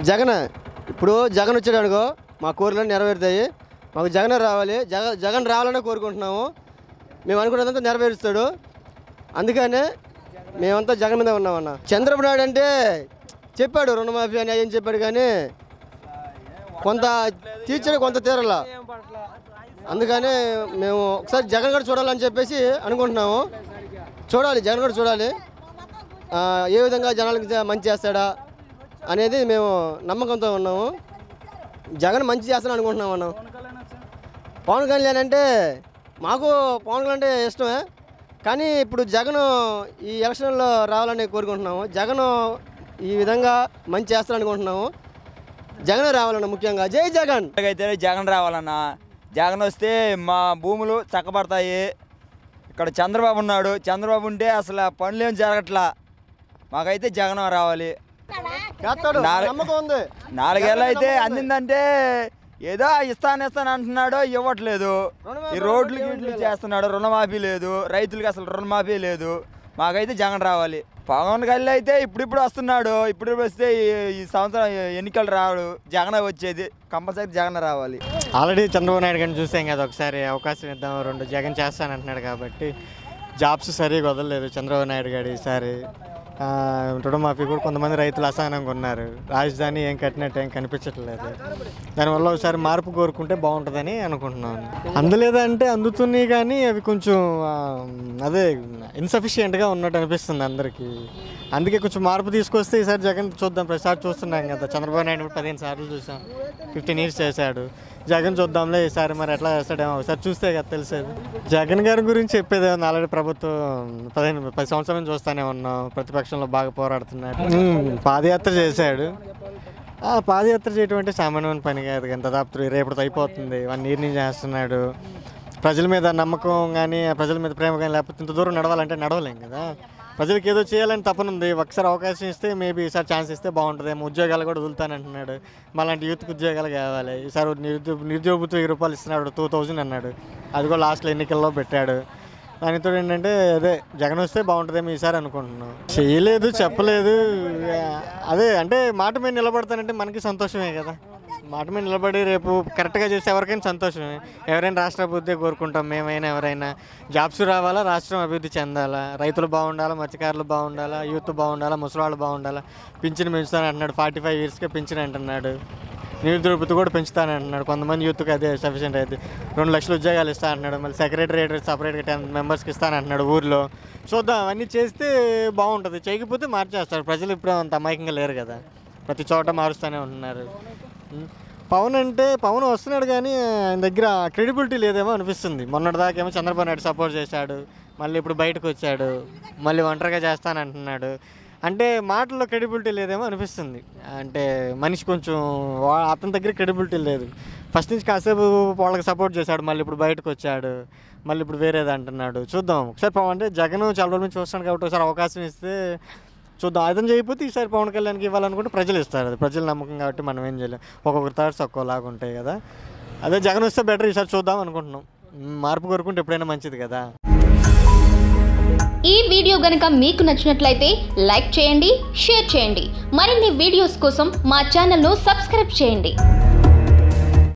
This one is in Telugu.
జగన్ ఇప్పుడు జగన్ వచ్చాడు అనుకో మా కోరికలు నెరవేరుతాయి మాకు జగన్ రావాలి జగ జగన్ రావాలనే కోరుకుంటున్నాము మేము అనుకున్నదంతా నెరవేరుస్తాడు అందుకనే మేమంతా జగన్ మీద ఉన్నామన్న చంద్రబాబు నాయుడు అంటే చెప్పాడు రుణమాఫీ అని ఏం చెప్పాడు కానీ కొంత తీర్చాడు కొంత తీరల అందుకని మేము ఒకసారి జగన్ గారు చూడాలని చెప్పేసి అనుకుంటున్నాము చూడాలి జగన్ గారు చూడాలి ఆ, ఏ విధంగా జనాలకు జ- మంచి చేస్తాడా అనేది మేము నమ్మకంతో ఉన్నాము జగన్ మంచి చేస్తాను అనుకుంటున్నాం అన్నాం పవన్ కళ్యాణ్ అంటే మాకు పవన్ కళ్యాణ్ అంటే ఇష్టమే కానీ ఇప్పుడు జగన్ ఈ ఎలక్షన్లో రావాలని కోరుకుంటున్నాము జగన్ ఈ విధంగా మంచి చేస్తాను అనుకుంటున్నాము జగన్ రావాలన్న ముఖ్యంగా జై జగన్ అయితే జగన్ రావాలన్నా జగన్ వస్తే మా భూములు చక్కబడతాయి ఇక్కడ చంద్రబాబు ఉన్నాడు చంద్రబాబు ఉంటే అసలు పనులు ఏం జరగట్లా మాకైతే జగన్ రావాలి చేస్తాడు నాలుగు- నమ్మకం ఉంది నాలుగేళ్ళు అయితే అందిందంటే ఏదో ఇస్తాను ఇస్తాను అంటున్నాడు ఇవ్వట్లేదు ఈ రోడ్లు గీట్లు చేస్తున్నాడు రుణమాఫీ లేదు రైతులకి అసలు రుణమాఫీ లేదు మాకైతే జగన్ రావాలి పవన్ కళ్యాణ్ అయితే ఇప్పుడిప్పుడు వస్తున్నాడు ఇప్పుడు వస్తే ఈ- ఈ సంవత్సరం ఎన్నికలు రాడు జగన్ వచ్చేది కంపల్సరీ జగన్ రావాలి ఆల్రెడీ చంద్రబాబు నాయుడు గారిని చూసాం కదా ఒకసారి అవకాశం ఇద్దాం రెండు జగన్ చేస్తానంటున్నాడు కాబట్టి జాబ్స్ సరిగా వదలలేదు చంద్రబాబు నాయుడు గారు ఈసారి ఆ, రుణమాఫీ కూడా కొంతమంది రైతులు అసహనంగా ఉన్నారు రాజధాని ఏం కట్టినట్టు ఏం కనిపించట్లేదు దానివల్ల ఒకసారి మార్పు కోరుకుంటే బాగుంటుందని అనుకుంటున్నాను అందలేదంటే అందుతున్నాయి కానీ అవి కొంచెం ఆ, అదే ఇన్సఫిషియెంట్గా ఉన్నట్టు అనిపిస్తుంది అందరికీ అందుకే కొంచెం మార్పు తీసుకొస్తే ఈసారి జగన్ చూద్దాం ప్రతిసారి చూస్తున్నాం కదా చంద్రబాబు నాయుడు కూడా పదిహేను సార్లు చూసాం ఫిఫ్టీన్ ఇయర్స్ చేశాడు జగన్ చూద్దాంలే ఈసారి మరి ఎట్లా చేస్తాడేమో ఒకసారి చూస్తే కదా తెలిసేది జగన్ గారి గురించి చెప్పేది ఏమన్నా ఆల్రెడీ ప్రభుత్వం పదిహేను పది సంవత్సరాల నుంచి చూస్తూనే ఉన్నాం ప్రతిపక్షంలో బాగా పోరాడుతున్నాడు ఉమ్, పాదయాత్ర చేశాడు ఆ పాదయాత్ర చేయడం అంటే సామాన్యమైన పని కాదు ఎంత దాపు రేపటితో అయిపోతుంది వన్ ఇయర్ నుంచి చేస్తున్నాడు ప్రజల మీద నమ్మకం కానీ ప్రజల మీద ప్రేమ కానీ లేకపోతే ఇంత దూరం నడవాలంటే నడవలేం కదా ప్రజలకు ఏదో చేయాలని తపన ఉంది ఒకసారి అవకాశం ఇస్తే మేబీ ఈసారి ఛాన్స్ ఇస్తే బాగుంటుంది ఏమో ఉద్యోగాలు కూడా వదులుతానంటున్నాడు మాలాంటి యూత్కి ఉద్యోగాలు కావాలి ఈసారి నిరుద్యోగ నిరుద్యోగ వెయ్యి రూపాయలు ఇస్తున్నాడు టూ థౌజండ్ అన్నాడు అది కూడా లాస్ట్లో ఎన్నికల్లో పెట్టాడు దానితో ఏంటంటే అదే జగన్ వస్తే బాగుంటుందేమో ఈసారి అనుకుంటున్నాం చేయలేదు చెప్పలేదు అదే అంటే మాట మీద నిలబడతానంటే మనకి సంతోషమే కదా మాట మీద నిలబడి రేపు కరెక్ట్గా చేస్తే ఎవరికైనా సంతోషమే ఎవరైనా రాష్ట్ర అభివృద్ధి కోరుకుంటాం మేమైనా ఎవరైనా జాబ్స్ రావాలా రాష్ట్రం అభివృద్ధి చెందాలా రైతులు బాగుండాలా మత్స్యకారులు బాగుండాలా యూత్ బాగుండాలా ముసలాళ్ళు బాగుండాలా పింఛన్ పెంచుతాను అంటున్నాడు ఫార్టీ ఫైవ్ ఇయర్స్కే పింఛన్ అంటున్నాడు నిరుద్యోగ కూడా పెంచుతాను అంటున్నాడు కొంతమంది యూత్కి అదే సఫిషియెంట్ అయితే రెండు లక్షల ఉద్యోగాలు ఇస్తా అంటున్నాడు మళ్ళీ సెక్రటరేట్ సపరేట్గా టెన్ మెంబర్స్కి ఇస్తాను అంటున్నాడు ఊర్లో చూద్దాం అవన్నీ చేస్తే బాగుంటుంది చేయకపోతే మార్చేస్తారు ప్రజలు ఇప్పుడు అంత అమాయకంగా లేరు కదా ప్రతి చోట మారుస్తూనే ఉంటున్నారు ఉం. పవన్ అంటే పవన్ వస్తున్నాడు కానీ ఆయన దగ్గర క్రెడిబిలిటీ లేదేమో అనిపిస్తుంది మొన్నటిదాకేమో చంద్రబాబు నాయుడు సపోర్ట్ చేశాడు మళ్ళీ ఇప్పుడు బయటకు వచ్చాడు మళ్ళీ ఒంటరిగా చేస్తానంటున్నాడు అంటే మాటల్లో క్రెడిబిలిటీ లేదేమో అనిపిస్తుంది అంటే మనిషి కొంచెం వా- అతని దగ్గర క్రెడిబిలిటీ లేదు ఫస్ట్ నుంచి కాసేపు వాళ్ళకి సపోర్ట్ చేశాడు మళ్ళీ ఇప్పుడు బయటకు వచ్చాడు మళ్ళీ ఇప్పుడు వేరేది అంటున్నాడు చూద్దాం ఒకసారి పవన్ అంటే జగన్ చాలా రోజుల నుంచి చూస్తాడు కాబట్టి ఒకసారి అవకాశం ఇస్తే చూద్దాం అతను చేయకపోతే ఈసారి పవన్ కళ్యాణ్కి ఇవ్వాలనుకుంటే ప్రజలు ఇస్తారు అది ప్రజల నమ్మకం కాబట్టి మనం ఏం చేయలేం ఒక్కొక్కరి థాట్స్ ఒక్కోలాగా ఉంటాయి కదా అదే జగన్ వస్తే బెటర్ ఈసారి చూద్దాం అనుకుంటున్నాం మార్పు కోరుకుంటే ఎప్పుడైనా మంచిది కదా ఈ వీడియో గనుక మీకు నచ్చినట్లయితే లైక్ చేయండి షేర్ చేయండి మరిన్ని వీడియోస్ కోసం మా ఛానల్ను సబ్స్క్రైబ్ చేయండి